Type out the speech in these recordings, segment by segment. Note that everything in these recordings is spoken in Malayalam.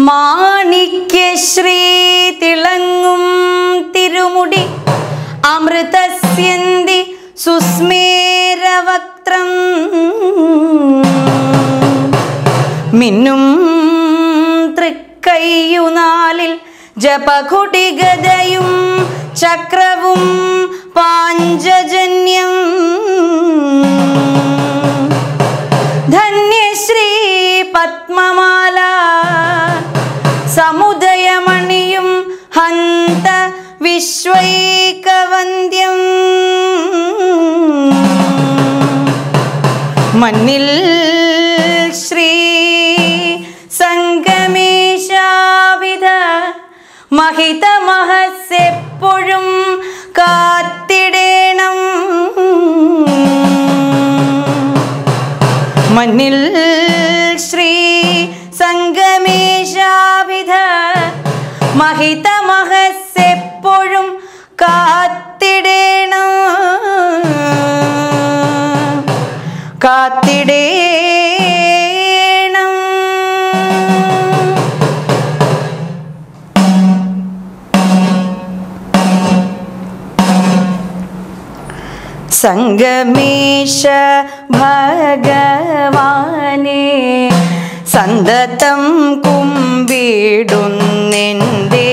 മാണിക്യശ്രീ തിളങ്ങും തിരുമുടി അമൃതസ്യന്തി സുസ്മേരവക്ത്രം മിന്നും തൃക്കയ്യുനാലിൽ ജപകുടിഗതയും ചക്രവും പാഞ്ചജന്യം ധന്യശ്രീ പത്മമാല സമുദയമണിയും ഹന്ത വിശ്വൈകവന്ദ്യം മണ്ണിൽ ശ്രീ സംഗമേശാവിധ മഹിതമഹസെപ്പോഴും കാത്തിടേണം മണ്ണിൽ ശ്രീ സംഗമേശാവിധ മഹിതമഹസെപ്പോഴും കാത്തിടേണം കാത്തിടേണം സംഗമേശ ഭഗവാനെ സന്തതം കുമ്പിടുന്നെൻ്റെ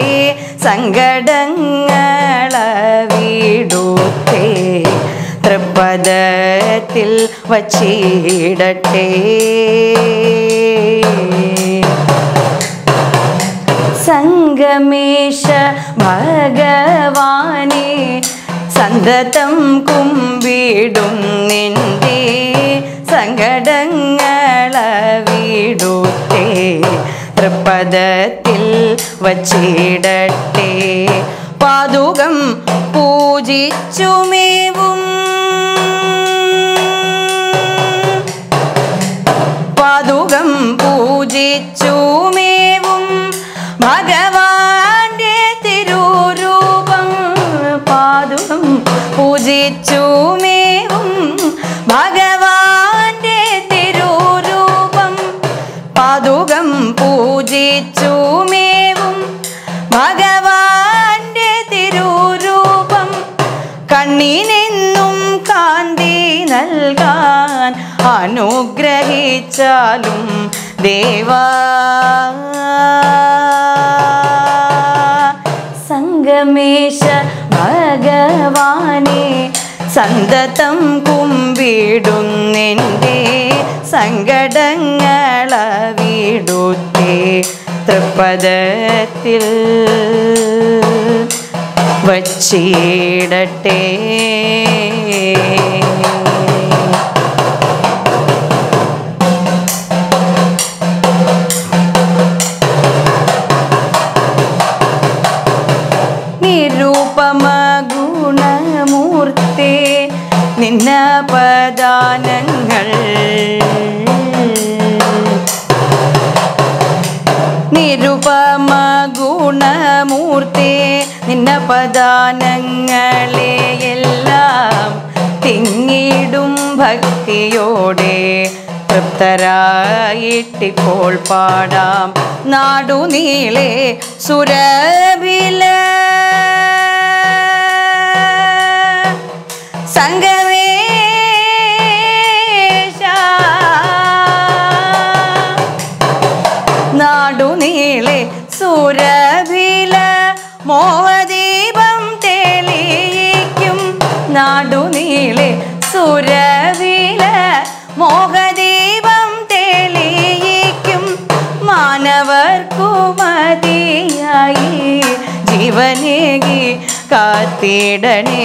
സങ്കടങ്ങളവിടുത്തേ തൃപ്പദത്തിൽ വച്ചിടട്ടെ സംഗമേശ ഭഗവാനെ സന്തതം കുമ്പിടും നിന്റെ സങ്കടങ്ങളവിടുത്തേ തൃപ്പദത്തിൽ വച്ചിടട്ടെ പാതുകം പൂജിച്ചുമേവും പാതുകം പൂജിച്ചുമേവും ഭഗവാന്റെ തിരുരൂപം പാതുകം പൂജിച്ചുമേവും ഭഗവാന്റെ തിരുരൂപം പാതുകം പൂജിച്ചുമേവും ഭഗവാന്റെ തിരുരൂപം കണ്ണിനെന്നും കാന്തി നൽകാൻ അനുഗ്രഹിച്ചാലും ദേവാ സംഗമേശ ഭഗവാനെ സന്തതം കുമ്പിടുന്നെൻ്റെ സങ്കടങ്ങളവിടുത്തേ തൃപ്പദത്തിൽ വച്ചിടട്ടെ നിരൂപമ ഗുണമൂർത്തേ നിന്ന പദാനങ്ങൾ നിരുപമ ഗുണമൂർത്തേ നിന്ന പദാനങ്ങളെ എല്ലാം തിങ്ങിടും ഭക്തിയോടെ തൃപ്തരായിട്ടിപ്പോൾ പാടാം നാടുനീളെ സുരഭില സംഗമേശ നാടുനീളെ സുരഭില മോഹദീപം തെളിയിക്കും നാടുനീളെ സുരഭില മോഹദീപം തെളിയിക്കും മാനവർക്കു മതിയായി ജീവനേകി കാത്തിടണേ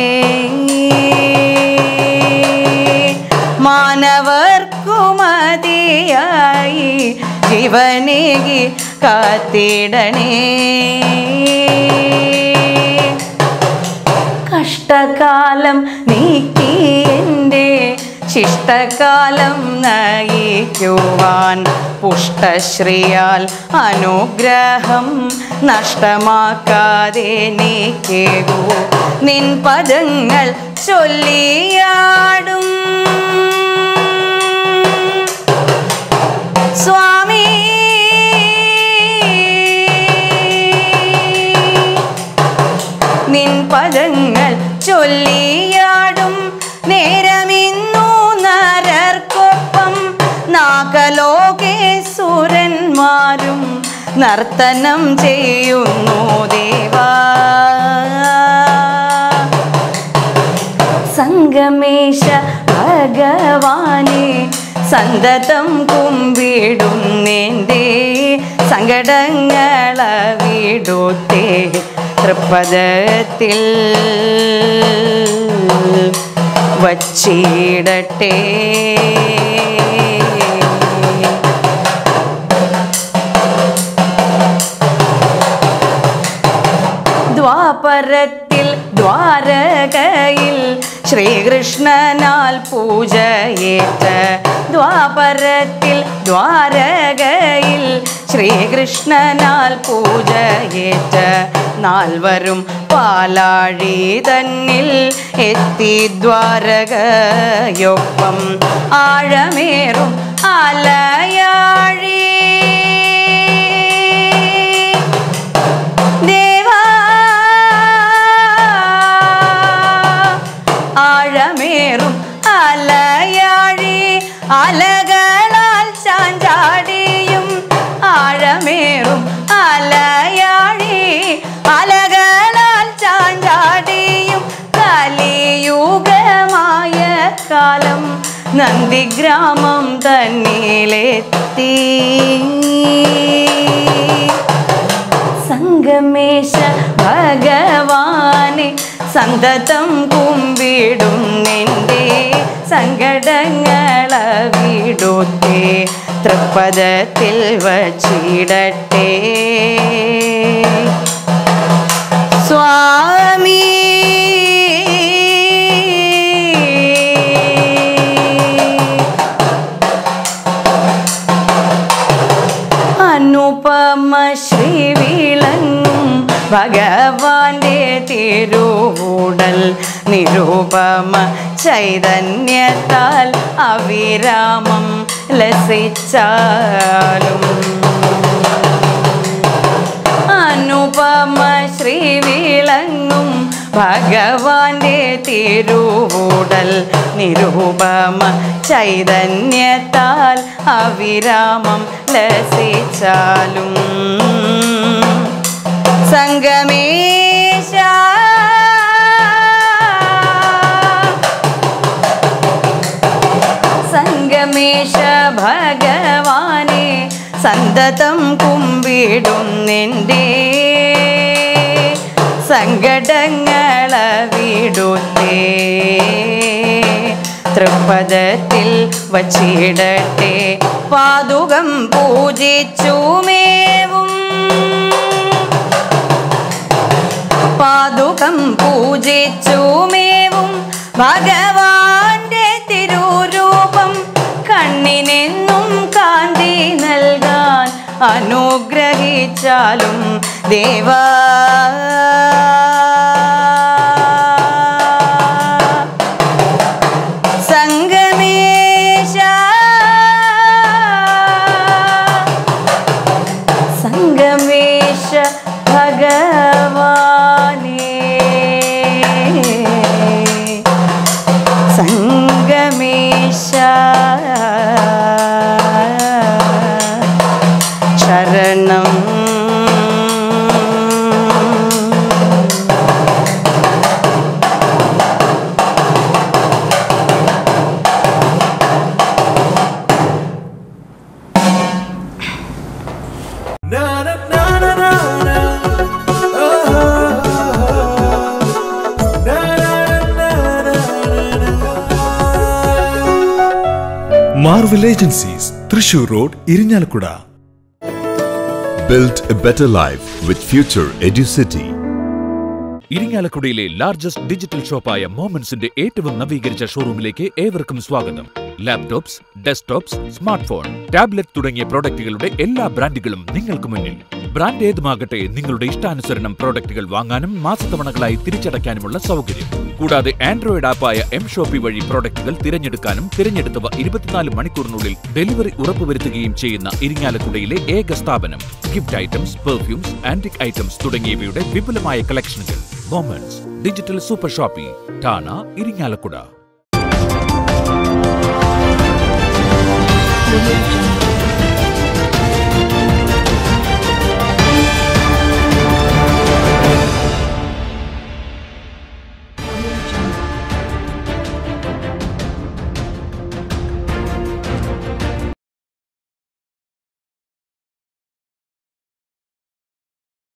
മാനവർക്കു മതിയായി ജീവനേകി കാത്തിടണേ കഷ്ടകാലം നീക്കി എൻ്റെ ശിഷ്ടകാലം നയിക്കുവാൻ പുഷ്ടശ്രീയാൽ അനുഗ്രഹം നഷ്ടമാക്കാതെ നീക്കേകൂ നിൻ പദങ്ങൾ ചൊല്ലിയാടും സ്വാമി നാഗലോകമാകും നേരമിന്നു നരർക്കൊപ്പം നാഗലോകേശ്വരന്മാരും നർത്തനം ചെയ്യുന്നു ദേവാ സംഗമേശ ഭഗവാനെ സന്തതം കുമ്പിടുന്നേൻ്റെ സങ്കടങ്ങള വിടുത്തേ തൃപ്പദത്തിൽ വച്ചിടട്ടെ ദ്വാപരത്തിൽ ദ്വാരകയിൽ ശ്രീകൃഷ്ണനാൽ പൂജയേറ്റ ദ്വാപരത്തിൽ ദ്വാരകയിൽ ശ്രീകൃഷ്ണനാൽ പൂജയേറ്റ നാൽവരും പാലാഴി തന്നിൽ എത്തി ദ്വാരകയൊപ്പം ആഴമേറും ആലയാഴി ദേവാ ആഴമേറും അലയാഴി അലകളാൽ ചാഞ്ചാടിയും ആഴമേറും അലയാഴി അലകളാൽ ചാഞ്ചാടിയും കലിയുഗമായ കാലം നന്ദിഗ്രാമം തന്നിലെത്തി സംഗമേശ ഭഗവാനെ സന്തതം കുമ്പിടുന്നെൻ്റെ സങ്കടങ്ങള വിടുത്തേ തൃപ്പദത്തിൽ വച്ചിടട്ടെ സ്വാമി അനുപമ ശ്രീവിളങ്ങും ഭഗവാന്റെ തിരുവൂടൽ നിരൂപമ ചൈതന്യത്താൽ അവിരാമം ലസിച്ചാലും അനുപമ ശ്രീവിളങ്ങും ഭഗവാന്റെ തിരുവൂടൽ നിരൂപമ ചൈതന്യത്താൽ അവിരാമം ലസിച്ചാലും സംഗമേശ സംഗമേശ ഭഗവാനെ സന്തതം കുമ്പിടുന്നെൻ്റെ സങ്കടങ്ങള വിടുത്തേ തൃപ്പദത്തിൽ വച്ചിടട്ടെ പാതുകം പൂജിച്ചുമേവും പാതുകം പൂജിച്ചുമേവും ഭഗവാന്റെ തിരുരൂപം കണ്ണിനെന്നും കാന്തി നൽകാൻ അനുഗ്രഹിച്ചാലും ദേവാ സംഗമേശ സംഗമേശ ഭഗവാനേ സംഗമേശ ശരണം Na na na na na na. Oh, oh, oh, oh. Na na na na na na. Marvel agencies Thrissur road Irinjalakuda Build a better life with Future EduCity. ഇരിങ്ങാലക്കുടയിലെ ലാർജസ്റ്റ് ഡിജിറ്റൽ ഷോപ്പായ മോമൻസിന്റെ ഏറ്റവും നവീകരിച്ച ഷോറൂമിലേക്ക് ഏവർക്കും സ്വാഗതം laptops desktops smart phone tablet തുടങ്ങിയ പ്രോഡക്റ്റുകളുടെ എല്ലാ ബ്രാൻഡുകളും നിങ്ങൾക്ക് മുന്നിൽ ബ്രാൻഡ് ഏതുമാകട്ടെ നിങ്ങളുടെ ഇഷ്ടാനുസരണം പ്രോഡക്റ്റുകൾ വാങ്ങാനും മാസത്തവണകളായി തിരിച്ചടയ്ക്കാനുമുള്ള സൗകര്യം കൂടാതെ ആൻഡ്രോയിഡ് ആപ്പായ എം ഷോപ്പി വഴി പ്രോഡക്റ്റുകൾ തിരഞ്ഞെടുക്കാനും തിരഞ്ഞെടുത്തവ ഇരുപത്തിനാല് മണിക്കൂറിനുള്ളിൽ ഡെലിവറി ഉറപ്പുവരുത്തുകയും ചെയ്യുന്ന ഇരിങ്ങാലക്കുടയിലെ ഏക സ്ഥാപനം gift items perfumes antique items തുടങ്ങിയവയുടെ വിപുലമായ കളക്ഷനുകൾ മൊമെന്റ്സ് ഡിജിറ്റൽ സൂപ്പർ ഷോപ്പി ടാന ഇരിങ്ങാലക്കുട Thank